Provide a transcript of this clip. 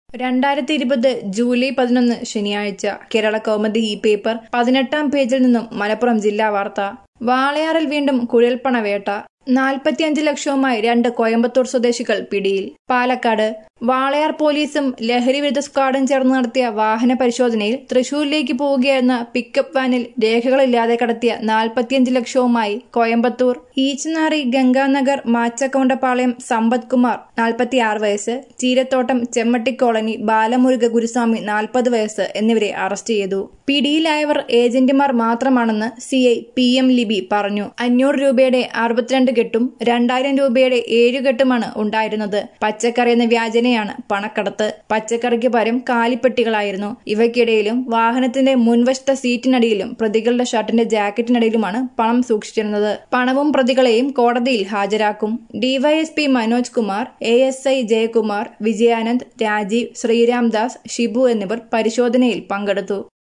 രണ്ടായിരത്തി ഇരുപത് ജൂലൈ പതിനൊന്ന് ശനിയാഴ്ച കേരള കൗമുദി ഈ പേപ്പർ പതിനെട്ടാം പേജിൽ നിന്നും മലപ്പുറം ജില്ലാ വാർത്ത വാളയാറിൽ വീണ്ടും കുഴൽപ്പണ വേട്ട നാൽപ്പത്തിയഞ്ച് ലക്ഷവുമായി രണ്ട് കോയമ്പത്തൂർ സ്വദേശികൾ പിടിയിൽ പാലക്കാട് വാളയാർ പോലീസും ലഹരി വിരുദ്ധ സ്ക്വാഡും ചേർന്ന് നടത്തിയ വാഹന പരിശോധനയിൽ തൃശൂരിലേക്ക് പോവുകയായിരുന്ന പിക്കപ്പ് വാനിൽ രേഖകളില്ലാതെ കടത്തിയ നാൽപ്പത്തിയഞ്ച് ലക്ഷവുമായി കോയമ്പത്തൂർ ഈച്ചനാറി ഗംഗാനഗർ മാച്ചക്കൗണ്ടപാളയം സമ്പത് കുമാർ നാൽപ്പത്തിയാറ് വയസ്സ് ചീരത്തോട്ടം ചെമ്മട്ടി കോളനി ബാലമുരുക ഗുരുസ്വാമി നാൽപ്പത് വയസ്സ് എന്നിവരെ അറസ്റ്റ് ചെയ്തു പിടിയിലായവർ ഏജന്റുമാർ മാത്രമാണെന്ന് C I P M Libi പറഞ്ഞു അഞ്ഞൂറ് രൂപയുടെ അറുപത്തിരണ്ട് കെട്ടും രണ്ടായിരം രൂപയുടെ ഏഴ് കെട്ടുമാണ് ഉണ്ടായിരുന്നത് പച്ചക്കറി എന്ന വ്യാജനയാണ് പണക്കടത്ത് പച്ചക്കറിക്ക് പകരം കാലിപ്പെട്ടികളായിരുന്നു ഇവയ്ക്കിടയിലും വാഹനത്തിന്റെ മുൻവശത്തെ സീറ്റിനടിയിലും പ്രതികളുടെ ഷർട്ടിന്റെ ജാക്കറ്റിനടിയിലുമാണ് പണം സൂക്ഷിച്ചിരുന്നത് പണവും പ്രതികളെയും കോടതിയിൽ ഹാജരാക്കും DYSP Manoj Kumar A S I Jayakumar Vijayanand Rajeev Sreeramdas Shibu എന്നിവർ പരിശോധനയിൽ പങ്കെടുത്തു